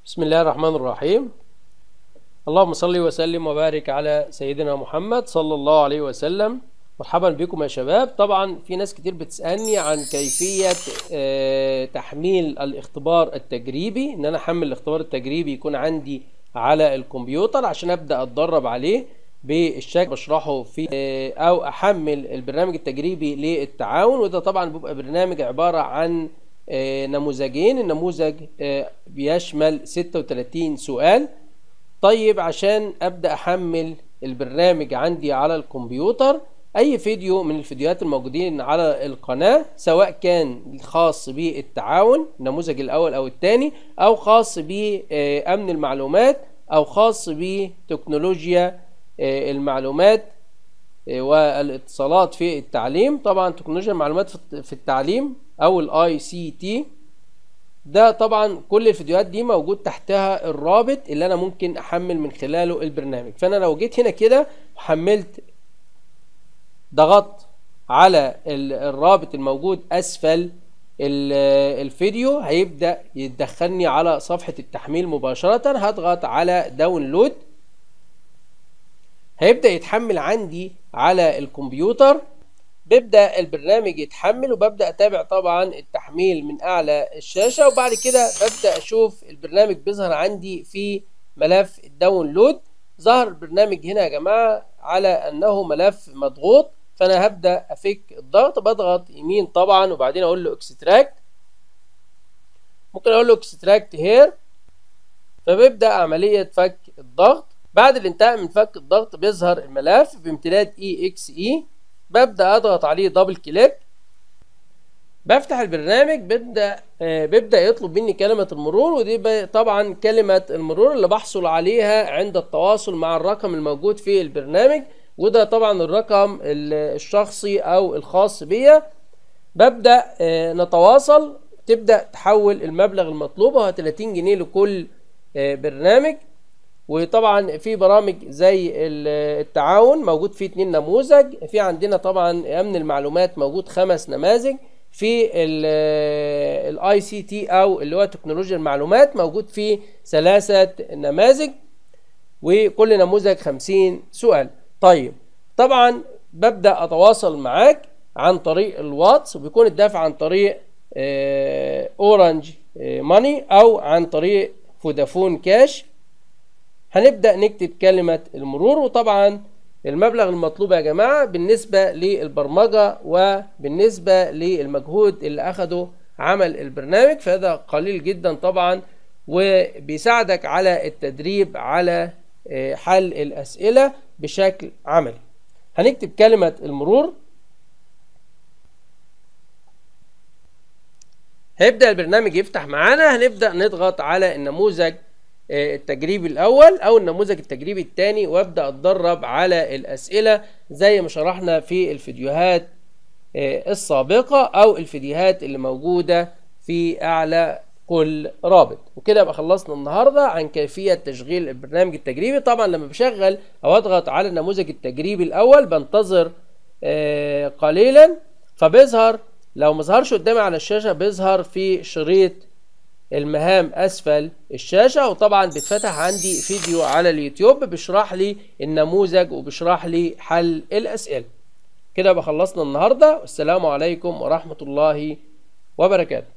بسم الله الرحمن الرحيم اللهم صل وسلم وبارك على سيدنا محمد صلى الله عليه وسلم مرحبا بكم يا شباب طبعا في ناس كتير بتسألني عن كيفية آه، تحميل الاختبار التجريبي ان انا احمل الاختبار التجريبي يكون عندي على الكمبيوتر عشان ابدأ اتدرب عليه بالشكل بشرحه في آه، او احمل البرنامج التجريبي للتعاون وده طبعا بيبقى برنامج عبارة عن آه، نموذجين النموذج آه، بيشمل 36 سؤال طيب عشان ابدا احمل البرنامج عندي على الكمبيوتر اي فيديو من الفيديوهات الموجودين على القناة سواء كان خاص بالتعاون النموذج الاول او الثاني او خاص بامن المعلومات او خاص بتكنولوجيا آه، المعلومات آه، والاتصالات في التعليم طبعا تكنولوجيا المعلومات في- في التعليم او الاي سي تي ده طبعا كل الفيديوهات دي موجود تحتها الرابط اللي انا ممكن احمل من خلاله البرنامج فانا لو جيت هنا كده وحملت ضغطت على ال- الرابط الموجود اسفل ال- الفيديو هيبدأ يدخلني على صفحة التحميل مباشرة هضغط على داونلود هيبدأ يتحمل عندي على الكمبيوتر بيبدأ البرنامج يتحمل وببدأ أتابع طبعا التحميل من أعلى الشاشة وبعد كده ببدأ أشوف البرنامج بيظهر عندي في ملف الداونلود ظهر البرنامج هنا يا جماعة على أنه ملف مضغوط فأنا هبدأ أفك الضغط بضغط يمين طبعا وبعدين أقول له اكستراكت ممكن أقول له اكستراكت هير فبيبدأ عملية فك الضغط بعد الانتهاء من فك الضغط بيظهر الملف بامتداد exe ببدأ أضغط عليه دبل كليك بفتح البرنامج ببدأ آه، بيبدأ يطلب مني كلمة المرور ودي ب- طبعا كلمة المرور اللي بحصل عليها عند التواصل مع الرقم الموجود في البرنامج وده طبعا الرقم ال- الشخصي أو الخاص بيا ببدأ آه، نتواصل تبدأ تحول المبلغ المطلوب وهو 30 جنيه لكل آه، برنامج وطبعا في برامج زي ال- التعاون موجود فيه اتنين نموذج في عندنا طبعا امن المعلومات موجود خمس نماذج في الاي سي تي او اللي هو تكنولوجيا المعلومات موجود فيه ثلاثة نماذج وكل نموذج 50 سؤال طيب طبعا ببدأ أتواصل معاك عن طريق الواتس وبيكون الدفع عن طريق آه، اورنج آه، ماني او عن طريق فودافون كاش هنبدأ نكتب كلمة المرور وطبعا المبلغ المطلوب يا جماعة بالنسبة للبرمجة وبالنسبة للمجهود اللي أخده عمل البرنامج فهذا قليل جدا طبعا وبيساعدك على التدريب على آه، حل الأسئلة بشكل عملي هنكتب كلمة المرور هيبدأ البرنامج يفتح معانا هنبدأ نضغط على النموذج آه، التجريبي الأول أو النموذج التجريبي الثاني وأبدأ أتدرب على الأسئلة زي ما شرحنا في الفيديوهات آه، السابقة أو الفيديوهات اللي موجودة في أعلى كل رابط وكده يبقى خلصنا النهاردة عن كيفية تشغيل البرنامج التجريبي طبعا لما بشغل أو أضغط على النموذج التجريبي الأول بنتظر آه، قليلا فبيظهر لو ما ظهرش قدامي على الشاشة بيظهر في شريط المهام اسفل الشاشة وطبعا بيتفتح عندي فيديو على اليوتيوب بيشرح لي النموذج وبيشرح لي حل الاسئلة كده بقى خلصنا النهاردة والسلام عليكم ورحمة الله وبركاته